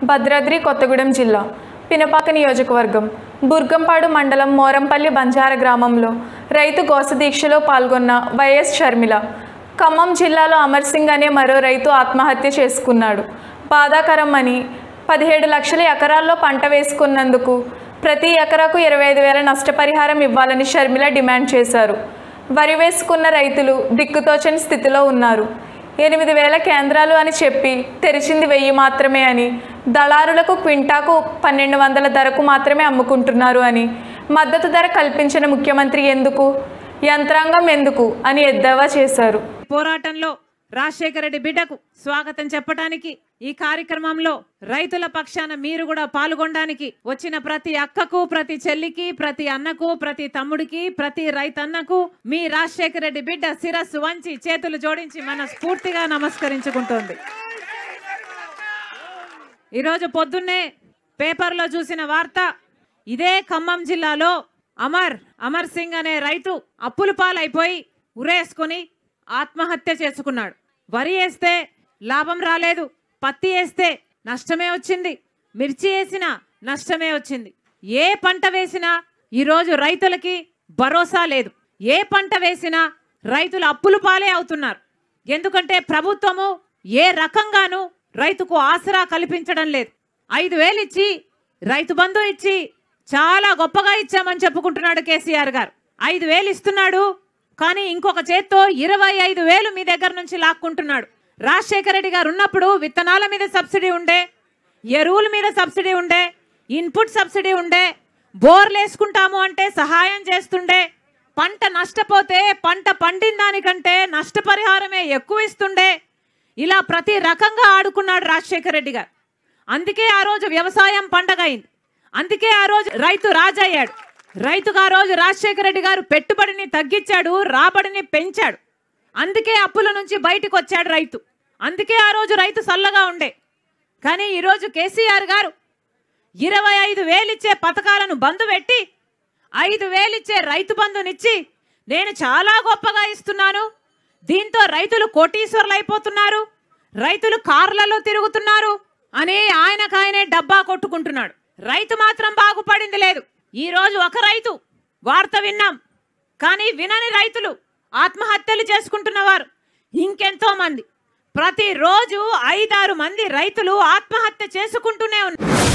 భద్రాద్రి కొత్తగూడెం జిల్లా పినపాక నియోజకవర్గం బుర్గంపాడు మండలం మోరంపల్లి బంజార గ్రామంలో రైతు గోస దీక్షలో పాల్గొన్న వైఎస్ షర్మిల ఖమ్మం జిల్లాలో అమర్ సింగ్ అనే మరో రైతు ఆత్మహత్య చేసుకున్నాడు బాధాకరం అని పదిహేడు లక్షల ఎకరాల్లో పంట వేసుకున్నందుకు ప్రతి ఎకరాకు ఇరవై ఐదు వేల నష్టపరిహారం ఇవ్వాలని షర్మిల డిమాండ్ చేశారు వరి వేసుకున్న రైతులు దిక్కుతోచని స్థితిలో ఉన్నారు ఎనిమిది వేల కేంద్రాలు అని చెప్పి తెరిచింది వెయ్యి మాత్రమే అని దళారులకు క్వింటాకు పన్నెండు వందల ధరకు మాత్రమే అమ్ముకుంటున్నారు అని మద్దతు ధర కల్పించిన ముఖ్యమంత్రి ఎందుకు యంత్రాంగం ఎందుకు అని ఎద్దేవా చేశారు పోరాటంలో రాజశేఖర రెడ్డి బిడ్డకు స్వాగతం చెప్పడానికి ఈ కార్యక్రమంలో రైతుల పక్షాన మీరు కూడా పాల్గొనడానికి వచ్చిన ప్రతి అక్కకు ప్రతి చెల్లికి ప్రతి అన్నకు ప్రతి తమ్ముడికి ప్రతి రైతన్నకు మీ రాజశేఖర రెడ్డి బిడ్డ శిరస్సు వంచి చేతులు జోడించి మన స్ఫూర్తిగా నమస్కరించుకుంటోంది ఈరోజు పొద్దున్నే పేపర్లో చూసిన వార్త ఇదే ఖమ్మం జిల్లాలో అమర్ అమర్ సింగ్ అనే రైతు అప్పుల పాలైపోయి ఉరేసుకొని ఆత్మహత్య చేసుకున్నాడు వరి వేస్తే లాభం రాలేదు పత్తి వేస్తే నష్టమే వచ్చింది మిర్చి వేసినా నష్టమే వచ్చింది ఏ పంట వేసినా ఈరోజు రైతులకి భరోసా లేదు ఏ పంట వేసినా రైతులు అప్పులు పాలే అవుతున్నారు ఎందుకంటే ప్రభుత్వము ఏ రకంగానూ రైతుకు ఆసరా కల్పించడం లేదు ఐదు వేలు ఇచ్చి రైతు బంధు ఇచ్చి చాలా గొప్పగా ఇచ్చామని చెప్పుకుంటున్నాడు కేసీఆర్ గారు ఐదు వేలు ఇస్తున్నాడు కానీ ఇంకొక చేత్తో ఇరవై ఐదు వేలు మీ దగ్గర నుంచి లాక్కుంటున్నాడు రాజశేఖర రెడ్డి గారు ఉన్నప్పుడు విత్తనాల మీద సబ్సిడీ ఉండే ఎరువుల మీద సబ్సిడీ ఉండే ఇన్పుట్ సబ్సిడీ ఉండే బోర్లు వేసుకుంటాము అంటే సహాయం చేస్తుండే పంట నష్టపోతే పంట పండిన దానికంటే నష్టపరిహారమే ఎక్కువ ఇస్తుండే ఇలా ప్రతి రకంగా ఆడుకున్నాడు రాజశేఖర రెడ్డి గారు అందుకే ఆ రోజు వ్యవసాయం పండగ అయింది అందుకే ఆ రోజు రైతు రాజయ్యాడు రైతుకు ఆ రోజు రాజశేఖర రెడ్డి గారు పెట్టుబడిని తగ్గించాడు రాబడిని పెంచాడు అందుకే అప్పుల నుంచి బయటకు వచ్చాడు రైతు అందుకే ఆ రోజు రైతు సల్లగా ఉండే కానీ ఈరోజు కేసీఆర్ గారు ఇరవై ఐదు వేలిచ్చే పథకాలను బంద్ పెట్టి ఐదు వేలిచ్చే రైతు బంధునిచ్చి నేను చాలా గొప్పగా ఇస్తున్నాను దీంతో రైతులు కోటీశ్వర్లు అయిపోతున్నారు రైతులు కార్లలో తిరుగుతున్నారు అని ఆయనకాయనే డబ్బా కొట్టుకుంటున్నాడు రైతు మాత్రం బాగుపడింది లేదు ఈ రోజు ఒక రైతు వార్త విన్నాం కానీ వినని రైతులు ఆత్మహత్యలు చేసుకుంటున్నవారు ఇంకెంతో మంది ప్రతిరోజు ఐదారు మంది రైతులు ఆత్మహత్య చేసుకుంటూనే ఉన్నారు